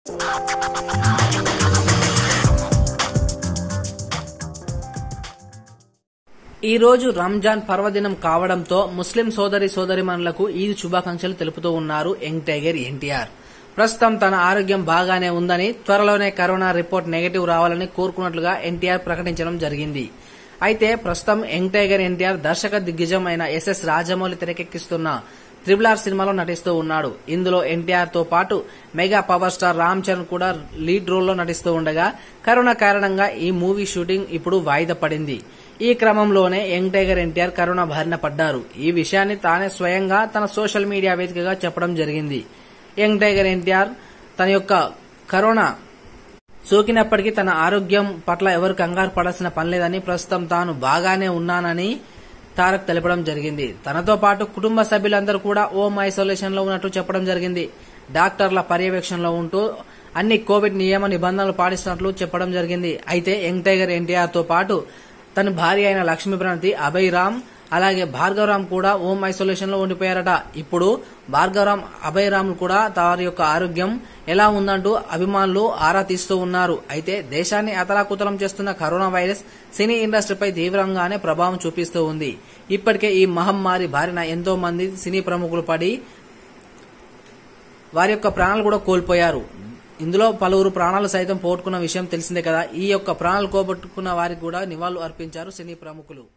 ఈ రోజు రంజాన్ పర్వదినం కావడంతో ముస్లిం సోదరి సోదరిమణులకు ఈద్ శుభాకాంక్షలు తెలుపుతూ ఉన్నారు యంగ్ టైగర్ ఎన్టీఆర్ ప్రస్తుతం తన ఆరోగ్యం బాగానే ఉందని త్వరలోనే కరోనా రిపోర్ట్ నెగటివ్ రావాలని కోరుకున్నట్లుగా ఎన్టీఆర్ ప్రకటించడం జరిగింది అయితే ప్రస్తుతం యంగ్ టైగర్ ఎన్టీఆర్ దర్శక దిగ్గజం అయిన ఎస్ఎస్ రాజమౌళి తెరకెక్కిస్తున్న త్రిబుల్ ఆర్ సినిమాలో నటిస్తూ ఉన్నాడు ఇందులో ఎన్టీఆర్ తో పాటు mega power star Ram Charan కూడా లీడ్ రోల్లో నటిస్తూ ఉండగా కరోనా కారణంగా ఈ మూవీ షూటింగ్ ఇప్పుడు వాయిదా పడింది ఈ క్రమంలోనే యంగ్ టైగర్ ఎన్టీఆర్ కరోనా బారిన పడ్డారు ఈ విషయాన్ని తానే స్వయంగా తన సోషల్ మీడియా వేదికగా చెప్పడం జరిగింది యంగ్ టైగర్ ఎన్టీఆర్ తన యొక్క కరోనా సోకినప్పటికీ తన ఆరోగ్యం పట్ల ఎవరు కంగారు పడాల్సిన పని లేదని ప్రస్తుతం తాను బాగానే ఉన్నానని తారక్ తెలపడం జరిగింది తనతో పాటు కుటుంబ సభ్యులందరూ కూడా హోమ్ ఐసోలేషన్ లో ఉన్నట్టు చెప్పడం జరిగింది డాక్టర్ల పర్యవేక్షణలో ఉంటూ అన్ని కోవిడ్ నియమ నిబంధనలు పాటిస్తున్నట్లు చెప్పడం జరిగింది అయితే యంగ్ టైగర్ ఎన్టీఆర్ తో పాటు తన భార్య అయిన లక్ష్మీ ప్రణతి అభయ్ రామ్ అలాగే భార్గవరామ్ కూడా హోమ్ ఐసోలేషన్ లో ఉండిపోయారట ఇప్పుడు భార్గవరామ్ అభయ్ రామ్ కూడా వారి యొక్క ఆరోగ్యం ఎలా ఉందంటూ అభిమానులు ఆరా తీస్తూ ఉన్నారు అయితే దేశాన్ని అతలాకుతలం చేస్తున్న కరోనా వైరస్ సినీ ఇండస్ట్రీపై తీవ్రంగానే ప్రభావం చూపిస్తూ ఉంది ఇప్పటికే ఈ మహమ్మారి బారిన ఎంతో మంది సినీ ప్రముఖులు పడి వారి యొక్క ప్రాణాలు కూడా కోల్పోయారు ఇందులో పలువురు ప్రాణాలు సైతం పోగొట్టుకున్న విషయం తెలిసిందే కదా ఈ యొక్క ప్రాణాలు పోగొట్టుకున్న వారికి కూడా నివాళులు అర్పించారు సినీ ప్రముఖులు